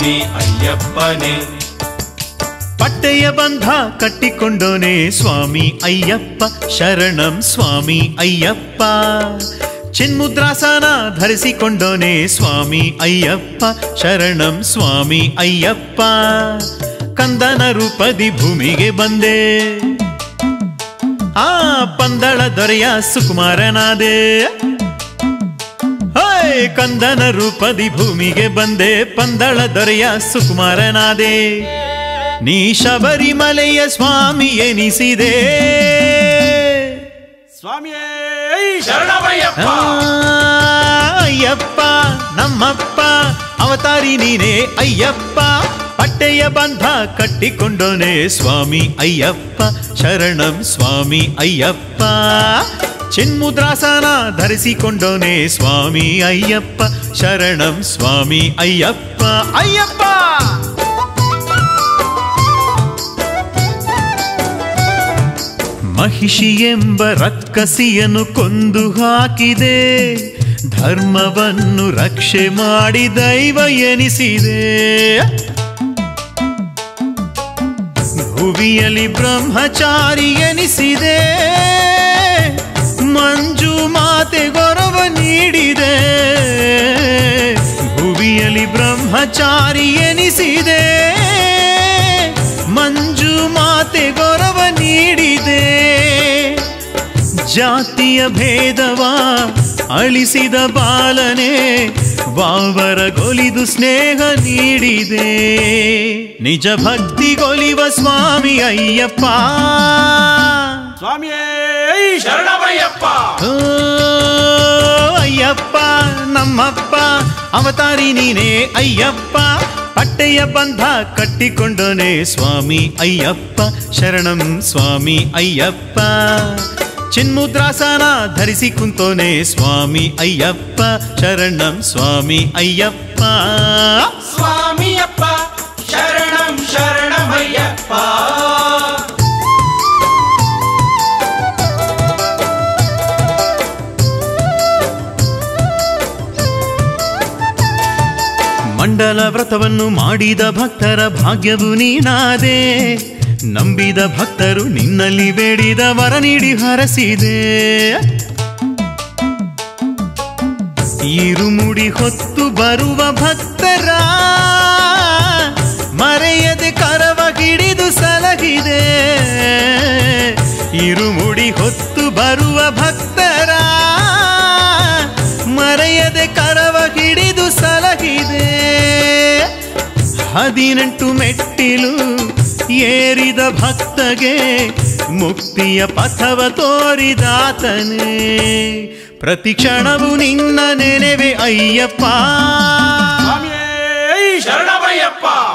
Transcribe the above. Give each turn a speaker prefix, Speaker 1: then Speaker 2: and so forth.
Speaker 1: ಸ್ವಾಮಿ ಅಯ್ಯಪ್ಪನೇ
Speaker 2: ಪಟ್ಟೆಯ ಬಂಧ ಕಟ್ಟಿಕೊಂಡೋನೆ ಸ್ವಾಮಿ ಅಯ್ಯಪ್ಪ ಶರಣಂ ಸ್ವಾಮಿ ಅಯ್ಯಪ್ಪ ಚಿನ್ಮುದ್ರಾಸನ ಧರಿಸಿಕೊಂಡೋನೆ ಸ್ವಾಮಿ ಅಯ್ಯಪ್ಪ ಶರಣಂ ಸ್ವಾಮಿ ಅಯ್ಯಪ್ಪ ಕಂದನ ರೂಪದಿ ಭೂಮಿಗೆ ಬಂದೆ ಆ ಪಂದಳ ದೊರೆಯ ಸುಕುಮಾರನಾದೆ ಹಾಯ್ ಕಂದನ ರೂಪದಿ ಭೂಮಿಗೆ ಬಂದೆ ಪಂದಳ ದೊರೆಯ ಸುಕುಮಾರನಾದೆ ನೀ ಶಬರಿಮಲೆಯ ಸ್ವಾಮಿ ಎನಿಸಿದೆ
Speaker 3: ಸ್ವಾಮಿಯೇ
Speaker 1: ಶರಣಮಯ್ಯಪ್ಪ
Speaker 2: ಆ, ಅಯ್ಯಪ್ಪ ನಮ್ಮಪ್ಪ ಅವತಾರಿ ನೀನೇ ಅಯ್ಯಪ್ಪ ಪಟ್ಟೆಯ ಬಂಧ ಕಟ್ಟಿಕೊಂಡೋನೆ ಸ್ವಾಮಿ ಅಯ್ಯಪ್ಪ ಶರಣಂ ಸ್ವಾಮಿ ಅಯ್ಯಪ್ಪ ಚಿನ್ಮುದ್ರಾಸನ ಧರಿಸಿಕೊಂಡೋನೆ ಸ್ವಾಮಿ ಅಯ್ಯಪ್ಪ ಶರಣಂ ಸ್ವಾಮಿ ಅಯ್ಯಪ್ಪ ಅಯ್ಯಪ್ಪ ಮಹಿಷಿ ಎಂಬ ರಕ್ಕಸಿಯನ್ನು ಕೊಂದು ಹಾಕಿದೆ ಧರ್ಮವನ್ನು ರಕ್ಷೆ ಮಾಡಿ ದೈವ ಎನಿಸಿದೆ ಭುವಿಯಲ್ಲಿ ಬ್ರಹ್ಮಚಾರಿ ಎನಿಸಿದೆ ಮಂಜು ಮಾತೆ ಗೌರವ ನೀಡಿದೆ ಭುವಿಯಲ್ಲಿ ಬ್ರಹ್ಮಚಾರಿ ಎನಿಸಿದೆ ಮಂಜು ಮಾತೆ ಗೌರವ ನೀಡಿದೆ ಜಾತಿಯ ಭೇದವ ಅಳಿಸಿದ ಬಾಲನೆ ವಾವರಗೊಲಿದು ಸ್ನೇಹ ನೀಡಿದೆ ನಿಜ ಭಕ್ತಿಗೊಲಿವ ಸ್ವಾಮಿ ಅಯ್ಯಪ್ಪ
Speaker 3: ಸ್ವಾಮಿಯೇ
Speaker 1: ಶರಣಮಯ್ಯಪ್ಪ
Speaker 2: ಓ, ಅಯ್ಯಪ್ಪ ನಮ್ಮಪ್ಪ ಅವತಾರಿ ನೀನೇ ಅಯ್ಯಪ್ಪ ಪಟ್ಟೆಯ ಬಂಧ ಕಟ್ಟಿಕೊಂಡೋನೆ ಸ್ವಾಮಿ ಅಯ್ಯಪ್ಪ ಶರಣಂ ಸ್ವಾಮಿ ಅಯ್ಯಪ್ಪ ಚಿನ್ಮುದ್ರಾಸನ ಧರಿಸಿ ಕುಂತೋನೆ ಸ್ವಾಮಿ ಅಯ್ಯಪ್ಪ ಶರಣಂ ಸ್ವಾಮಿ ಅಯ್ಯಪ್ಪ
Speaker 1: ಸ್ವಾಮಿಯಪ್ಪ ಶರಣಂ ಶರಣಮಯ್ಯಪ್ಪ
Speaker 2: ಮಂಡಲ ವ್ರತವನ್ನು ಮಾಡಿದ ಭಕ್ತರ ಭಾಗ್ಯವು ನೀನಾದೆ ನಂಬಿದ ಭಕ್ತರು ನಿನ್ನಲ್ಲಿ ಬೇಡಿದ ವರ ನೀಡಿ ಹರಸಿದೆ ಈರುಮುಡಿ ಹೊತ್ತು ಬರುವ ಭಕ್ತರ ಮರೆಯದೆ ಕರವ ಹಿಡಿದು ಸಲಗಿದೆ ಇರುಮುಡಿ ಹೊತ್ತು ಬರುವ ಭಕ್ತರ ಮರೆಯದೆ ಕರವ ಹಿಡಿದು ಸಲಗಿದೆ ಹದಿನೆಂಟು ಮೆಟ್ಟಿಲು ಏರಿದ ಭಕ್ತಗೆ ಮುಕ್ತಿಯ ಪಥವ ತೋರಿದಾತನೇ ಪ್ರತಿ ಕ್ಷಣವು ನಿನ್ನ ನೆನೆವೆ ಅಯ್ಯಪ್ಪ
Speaker 3: ಸ್ವಾಮಿಯೇ
Speaker 1: ಶರಣಮಯ್ಯಪ್ಪ